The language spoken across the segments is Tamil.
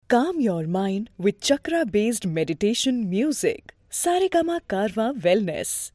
Calm your mind with chakra based meditation music. Saregama Karwa Wellness.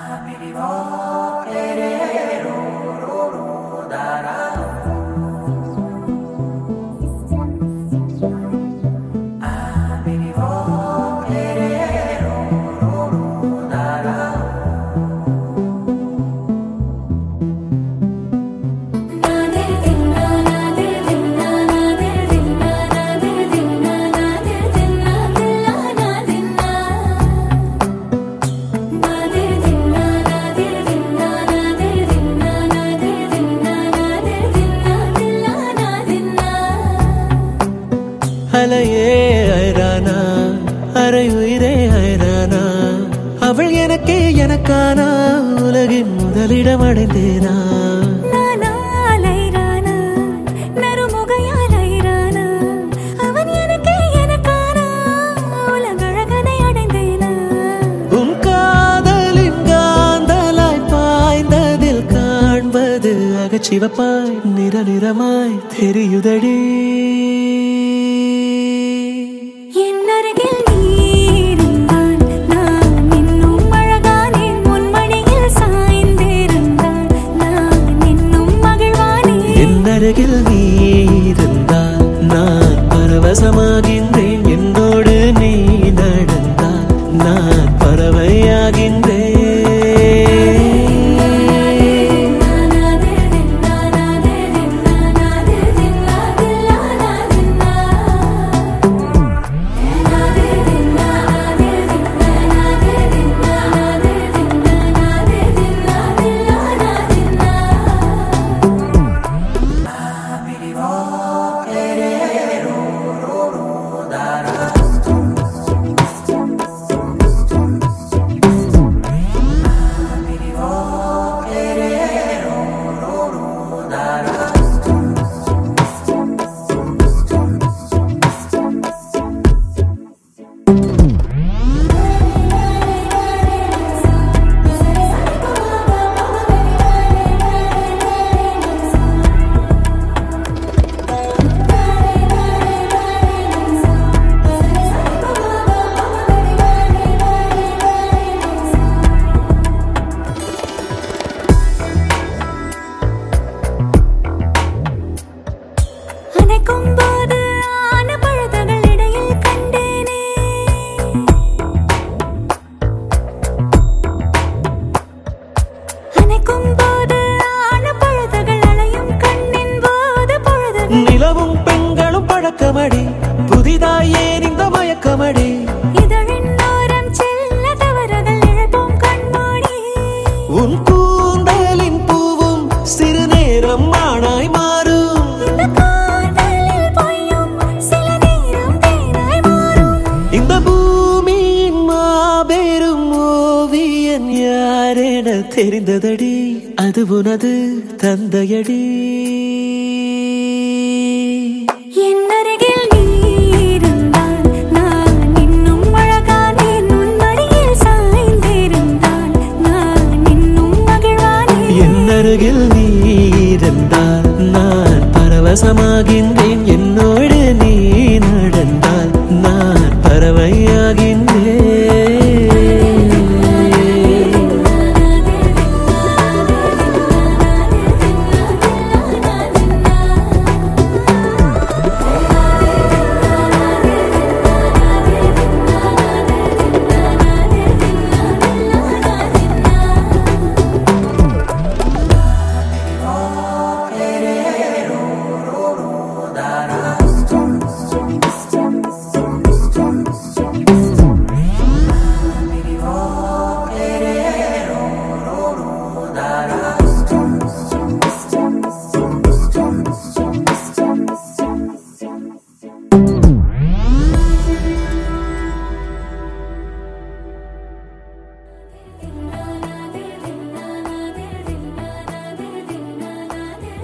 அலையே ஐரானா அரை உயிரே ஐரானா அவள் எனக்கே எனக்கானா உலகின் முதலிடம் அடைந்தேனா உன் காதலின் காந்தலாய் பாய்ந்ததில் காண்பது அகச்சிவப்பாய் நிற நிறமாய் தெரியுதடி என் அருகில் நீ இருந்தால் நான் பரவசமாகின்றேன் என்னோடு நீ நடந்தால் நான் பறவையாகின்றேன் அணைக்கும் போது ஆன பழுதுகள் இடையில் கண்டேனே அணைக்கும் போது ஆன பழுதுகள் அலையும் கண்ணின் போது பொழுதுகள் நிலவும் பெண்களும் பழக்கமடி புதிதாய் ஏன் இந்த மயக்கமடி இதழின் ஓரம் செல்ல தவறுகள் இழப்போம் கண்மூடி உன் கூந்தலின் பூவும் சிறு நேரம் ஆணாய் மாறும் இந்த காதலில் பொய்யும் சில நேரம் தேனாய் மாறும் இந்த பூமியின் மாபெரும் ஓவியன் யாரென தெரிந்ததடி அது உனது தந்தையடி என் அருகில் நீ இருந்தால் நான் இன்னும் அழகானேன் உன் மடியில் சாய்ந்திருந்தால் நான் இன்னும் மகிழ்வானேன் என் அருகில் நீ இருந்தால் நான் பரவசமாகின்றேன்